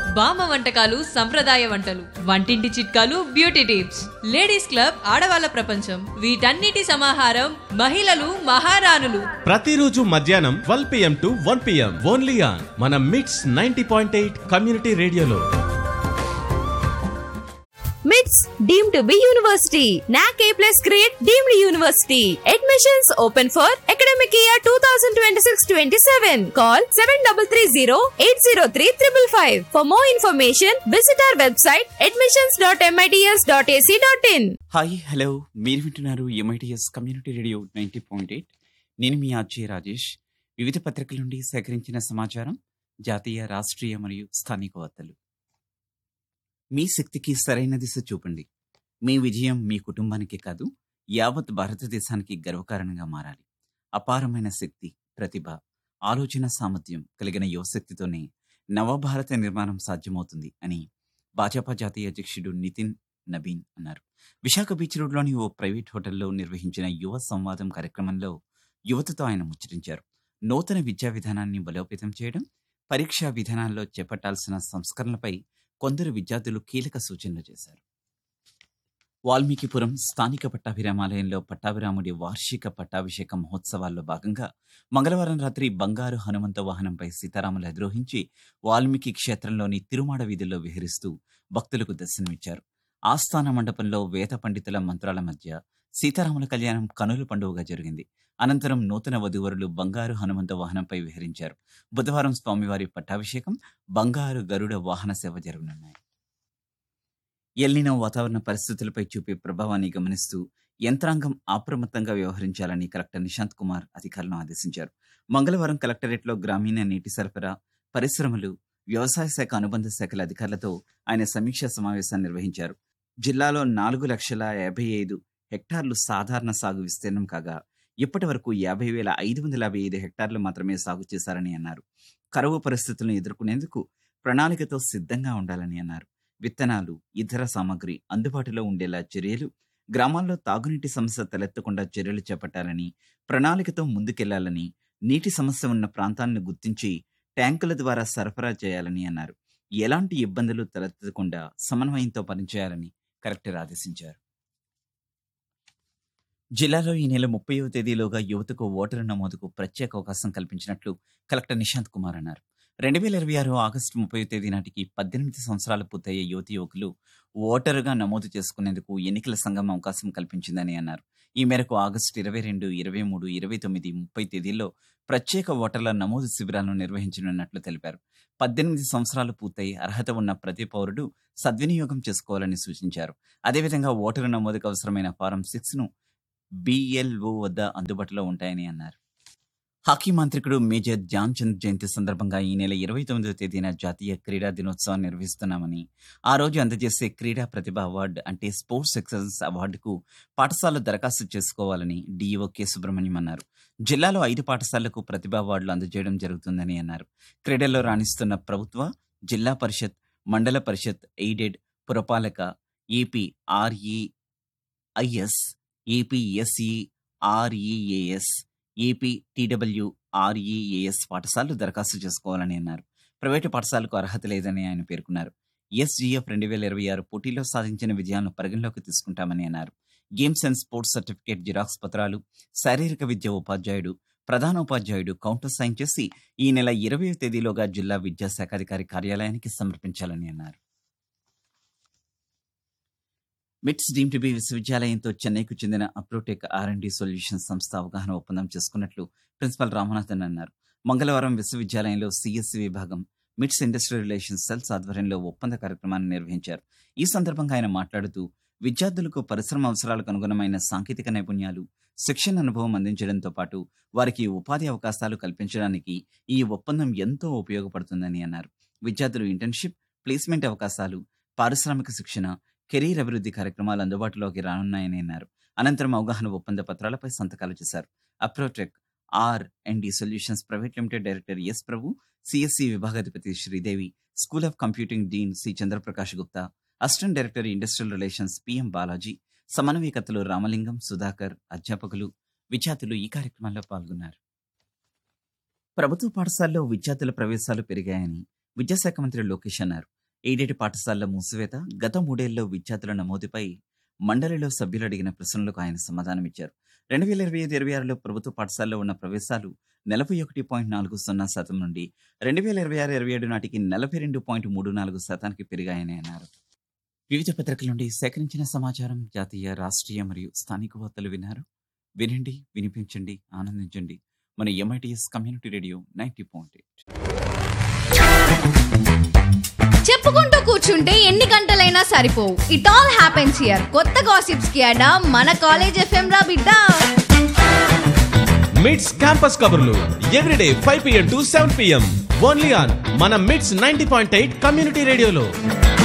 బామ్మ వంటకాలు సంప్రదాయ వంటలు వంటింటి చిట్కాలు బ్యూటీ టిప్స్ లేడీస్ క్లబ్ ఆడవాళ్ళ ప్రపంచం వీటన్నిటి సమాహారం మహిళలు మహారాణులు ప్రతిరోజు మధ్యాహ్నం twelve PM to one PM only on మన MITS ninety point eight community రేడియోలో మిట్స్ deemed to be university NAAC A plus grade deemed university admissions open for academic year two thousand twenty six twenty seven call seven double three zero eight zero three triple five for more information visit our website admissions dot MITS dot AC dot in hi hello మీరు వింటున్నారు MITS community radio ninety point eight నేను మీ RJ Rajesh వివిధ పత్రికల నుండి సేకరించిన సమాచారం జాతీయ రాష్ట్రీయ మరియు స్థానిక వార్తలు మీ శక్తికి సరైన దిశ చూపండి మీ విజయం మీ కుటుంబానికి కాదు యావత్ భారతదేశానికి గర్వకారణంగా మారాలి అపారమైన శక్తి ప్రతిభ ఆలోచన సామర్థ్యం కలిగిన యువశక్తితోనే నవభారత నిర్మాణం సాధ్యమవుతుంది అని భాజపా జాతీయ అధ్యక్షుడు నితిన్ నబీన్ అన్నారు విశాఖ బీచ్ రోడ్లోని ఓ ప్రైవేట్ హోటల్లో నిర్వహించిన యువ సంవాదం కార్యక్రమంలో యువతతో ఆయన ముచ్చటించారు నూతన విద్యా విధానాన్ని బలోపేతం చేయడం పరీక్షా విధానాల్లో చేపట్టాల్సిన సంస్కరణలపై కొందరు విద్యార్థులు కీలక సూచనలు చేశారు వాల్మీకిపురం స్థానిక పట్టాభిరామాలయంలో పట్టాభిరాముడి వార్షిక పట్టాభిషేక మహోత్సవాల్లో భాగంగా మంగళవారం రాత్రి బంగారు హనుమంత వాహనంపై సీతారాములు అధిరోహించి వాల్మీకి క్షేత్రంలోని తిరుమాడ వీధుల్లో విహరిస్తూ భక్తులకు దర్శనమిచ్చారు ఆస్థాన మండపంలో వేద పండితుల మంత్రాల మధ్య సీతారాముల కళ్యాణం కనుల పండుగగా జరిగింది అనంతరం నూతన వధువరులు బంగారు హనుమంత వాహనంపై విహరించారు బుధవారం స్వామివారి పట్టాభిషేకం బంగారు గరుడ వాహన సేవ జరగనున్నాయి ఎల్లిన వాతావరణ పరిస్థితులపై చూపే ప్రభావాన్ని గమనిస్తూ యంత్రాంగం అప్రమత్తంగా వ్యవహరించాలని కలెక్టర్ నిశాంత్ కుమార్ అధికారులను ఆదేశించారు మంగళవారం కలెక్టరేట్లో గ్రామీణ నీటి సరఫరా పరిశ్రమలు వ్యవసాయ శాఖ అనుబంధ శాఖల అధికారులతో ఆయన సమీక్షా సమావేశాన్ని నిర్వహించారు జిల్లాలో నాలుగు లక్షల యాభై ఐదు హెక్టార్లు సాధారణ సాగు విస్తీర్ణం కాగా ఇప్పటి వరకు యాభై వేల ఐదు వందల యాభై ఐదు హెక్టార్లు మాత్రమే సాగు చేశారని అన్నారు కరువు పరిస్థితులను ఎదుర్కొనేందుకు ప్రణాళికతో సిద్ధంగా ఉండాలని అన్నారు విత్తనాలు ఇతర సామాగ్రి అందుబాటులో ఉండేలా చర్యలు గ్రామాల్లో తాగునీటి సమస్య తలెత్తకుండా చర్యలు చేపట్టాలని ప్రణాళికతో ముందుకెళ్లాలని నీటి సమస్య ఉన్న ప్రాంతాలను గుర్తించి ట్యాంకుల ద్వారా సరఫరా చేయాలని అన్నారు ఎలాంటి ఇబ్బందులు తలెత్తకుండా సమన్వయంతో పనిచేయాలని కలెక్టర్ ఆదేశించారు జిల్లాలో ఈ నెల ముప్పైవ తేదీలోగా యువతకు ఓటరు నమోదుకు ప్రత్యేక అవకాశం కల్పించినట్లు కలెక్టర్ నిశాంత్ కుమార్ అన్నారు రెండు వేల ఇరవై ఆరు ఆగస్టు ముప్పై తేదీ నాటికి పద్దెనిమిది సంవత్సరాలు పూర్తయ్యే యువతి యువకులు ఓటరుగా నమోదు చేసుకునేందుకు ఎన్నికల సంఘం అవకాశం కల్పించిందని అన్నారు ఈ మేరకు ఆగస్టు ఇరవై రెండు ఇరవై మూడు ఇరవై తొమ్మిది ముప్పై తేదీల్లో ప్రత్యేక ఓటర్ల నమోదు శిబిరాలను నిర్వహించనున్నట్లు తెలిపారు పద్దెనిమిది సంవత్సరాలు పూర్తయి అర్హత ఉన్న ప్రతి పౌరుడు సద్వినియోగం చేసుకోవాలని సూచించారు అదేవిధంగా ఓటరు నమోదుకు అవసరమైన ఫారం సిక్స్ ను బిఎల్ఓ వద్ద అందుబాటులో ఉంటాయని అన్నారు హాకీ మంత్రికుడు మేజర్ ధ్యాన్ చంద్ జయంతి సందర్భంగా ఈ నెల ఇరవై తొమ్మిదవ తేదీన జాతీయ క్రీడా దినోత్సవాన్ని నిర్వహిస్తున్నామని ఆ రోజు అందజేసే క్రీడా ప్రతిభ అవార్డు అంటే స్పోర్ట్స్ ఎక్సలెన్స్ అవార్డుకు పాఠశాలలు దరఖాస్తు చేసుకోవాలని డీఈఓ కె సుబ్రహ్మణ్యం అన్నారు జిల్లాలో ఐదు పాఠశాలలకు ప్రతిభ అవార్డులు అందజేయడం జరుగుతుందని అన్నారు క్రీడల్లో రాణిస్తున్న ప్రభుత్వ జిల్లా పరిషత్ మండల పరిషత్ ఎయిడెడ్ పురపాలక AP REIS APSE REAS AP TW REAS పాఠశాలలు దరఖాస్తు చేసుకోవాలని అన్నారు ప్రైవేటు పాఠశాలకు అర్హత లేదని ఆయన పేర్కొన్నారు ఎస్జీఎఫ్ రెండు వేల ఇరవై ఆరు పోటీలో సాధించిన విజయాలను పరిగణలోకి తీసుకుంటామని అన్నారు games and sports certificate xerox పత్రాలు శారీరక విద్య ఉపాధ్యాయుడు ప్రధాన ఉపాధ్యాయుడు కౌంటర్ సైన్ చేసి ఈ నెల ఇరవై తేదీలోగా జిల్లా విద్యాశాఖాధికారి కార్యాలయానికి సమర్పించాలని అన్నారు మిట్స్ డీమ్ టు బి విశ్వవిద్యాలయంతో చెన్నైకు చెందిన Aprotech R and D solution సంస్థ అవగాహన ఒప్పందం చేసుకున్నట్లు ప్రిన్సిపల్ రామనాథన్ అన్నారు మంగళవారం విశ్వవిద్యాలయంలో సిఎస్సి విభాగం మిట్స్ ఇండస్ట్రియల్ రిలేషన్స్ సెల్స్ ఆధ్వర్యంలో ఒప్పంద కార్యక్రమాన్ని నిర్వహించారు ఈ సందర్భంగా ఆయన మాట్లాడుతూ విద్యార్థులకు పరిశ్రమ అవసరాలకు అనుగుణమైన సాంకేతిక నైపుణ్యాలు శిక్షణ అనుభవం అందించడంతో పాటు వారికి ఉపాధి అవకాశాలు కల్పించడానికి ఈ ఒప్పందం ఎంతో ఉపయోగపడుతుందని అన్నారు విద్యార్థులు ఇంటర్న్షిప్ ప్లేస్మెంట్ అవకాశాలు పారిశ్రామిక శిక్షణ కెరీర్ అభివృద్ధి కార్యక్రమాలు అందుబాటులోకి రానున్నాయని అన్నారు అనంతరం అవగాహన ఒప్పంద పత్రాలపై సంతకాలు చేశారు Aprotech R and D solutions private limited director S Prabhu CSC విభాగాధిపతి Sridevi school of computing dean C Chandraprakash Gupta assistant director industrial relations PM Balaji సమన్వయకర్తలు రామలింగం సుధాకర్ అధ్యాపకులు విద్యార్థులు ఈ కార్యక్రమంలో పాల్గొన్నారు ప్రభుత్వ పాఠశాలలో విద్యార్థుల ప్రవేశాలు పెరిగాయని విద్యాశాఖ మంత్రి లోకేష్ అన్నారు ఏడేటి పాఠశాలల మూసివేత గత మూడేళ్లలో విద్యార్థుల నమోదుపై మండలిలో సభ్యులు అడిగిన ప్రశ్నలకు ఆయన సమాధానమిచ్చారు రెండు వేల ఇరవై ఐదు ఇరవై ఆరులో ప్రభుత్వ పాఠశాలలో ఉన్న ప్రవేశాలు నలభై ఒకటి పాయింట్ నాలుగు సున్నా శాతం నుండి రెండు వేల ఇరవై ఆరు ఇరవై ఏడు నాటికి నలభై రెండు పాయింట్ మూడు నాలుగు శాతానికి పెరిగాయని అన్నారు వివిధ పత్రికల నుండి సేకరించిన సమాచారం జాతీయ రాష్ట్రీయ మరియు స్థానిక వార్తలు విన్నారు వినండి వినిపించండి ఆనందించండి మన MITS community radio ninety point eight చెప్పుకుంటూ కూర్చుంటే ఎన్ని గంటలైనా సరిపోవు ఇట్ ఆల్ హ్యాపెన్స్ హియర్ కొత్త గాసిప్స్ కి అడా మన కాలేజ్ ఎఫ్ఎం రా బిడ్డ మిడ్స్ క్యాంపస్ కబుర్లు everyday five PM to seven PM only on మన MITS ninety point eight community రేడియోలో